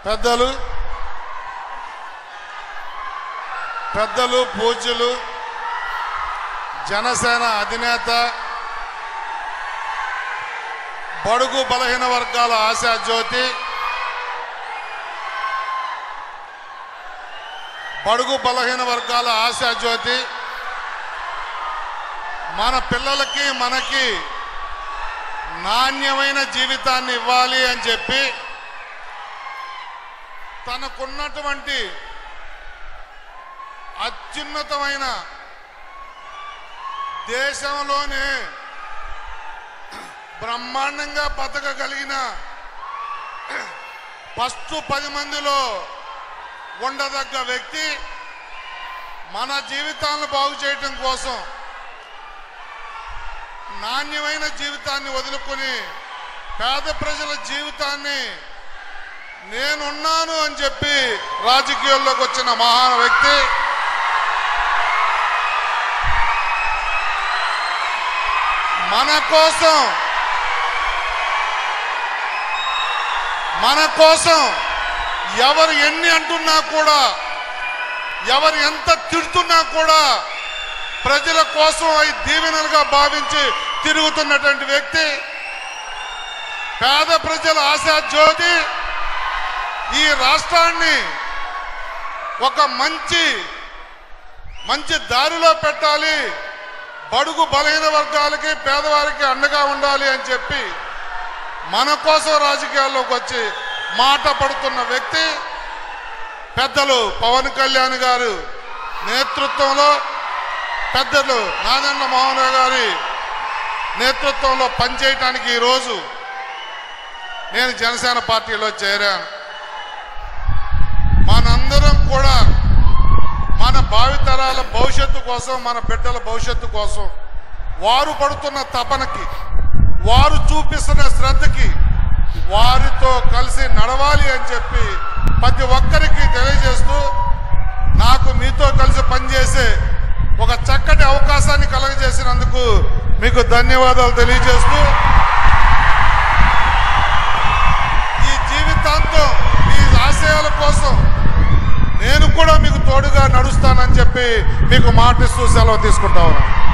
పెద్దలు పెద్దలు పూజ్యులు జనసేన అధినేత బడుగు బలహీన వర్గాల ఆశా జ్యోతి బడుగు బలహీన వర్గాల ఆశా జ్యోతి మన పిల్లలకి మనకి నాణ్యమైన జీవితాన్ని ఇవ్వాలి అని చెప్పి తనకున్నటువంటి అత్యున్నతమైన దేశంలోనే బ్రహ్మాండంగా బతకగలిగిన ఫస్ట్ పది మందిలో ఉండదగ్గ వ్యక్తి మన జీవితాలను బాగు చేయటం కోసం నాణ్యమైన జీవితాన్ని వదులుకొని పేద ప్రజల జీవితాన్ని నేనున్నాను అని చెప్పి రాజకీయాల్లోకి వచ్చిన మహాన్ వ్యక్తి మన కోసం మన కోసం ఎవరు ఎన్ని అంటున్నా కూడా ఎవరు ఎంత తిడుతున్నా కూడా ప్రజల కోసం అవి దీవెనలుగా భావించి తిరుగుతున్నటువంటి వ్యక్తి పేద ప్రజల ఆశా జ్యోతి ఈ రాష్ట్రాన్ని ఒక మంచి మంచి దారిలో పెట్టాలి బడుగు బలహీన వర్గాలకి పేదవారికి అండగా ఉండాలి అని చెప్పి మన కోసం రాజకీయాల్లోకి వచ్చి మాట పడుతున్న వ్యక్తి పెద్దలు పవన్ కళ్యాణ్ గారు నేతృత్వంలో పెద్దలు నాదెండ్ల మోహన్ రావు గారి నేతృత్వంలో పనిచేయటానికి ఈరోజు నేను జనసేన పార్టీలో చేరాను మనందరం కూడా మన భావితరాల భవిష్యత్తు కోసం మన బిడ్డల భవిష్యత్తు కోసం వారు పడుతున్న తపనకి వారు చూపిస్తున్న శ్రద్ధకి వారితో కలిసి నడవాలి అని చెప్పి ప్రతి ఒక్కరికి తెలియజేస్తూ నాకు మీతో కలిసి పనిచేసే ఒక చక్కటి అవకాశాన్ని కలగజేసినందుకు మీకు ధన్యవాదాలు తెలియజేస్తూ ఈ జీవితాంతం మీ ఆశయాల కోసం నేను కూడా మీకు తోడుగా నడుస్తానని చెప్పి మీకు మాటిస్తూ సెలవు తీసుకుంటా ఉన్నాను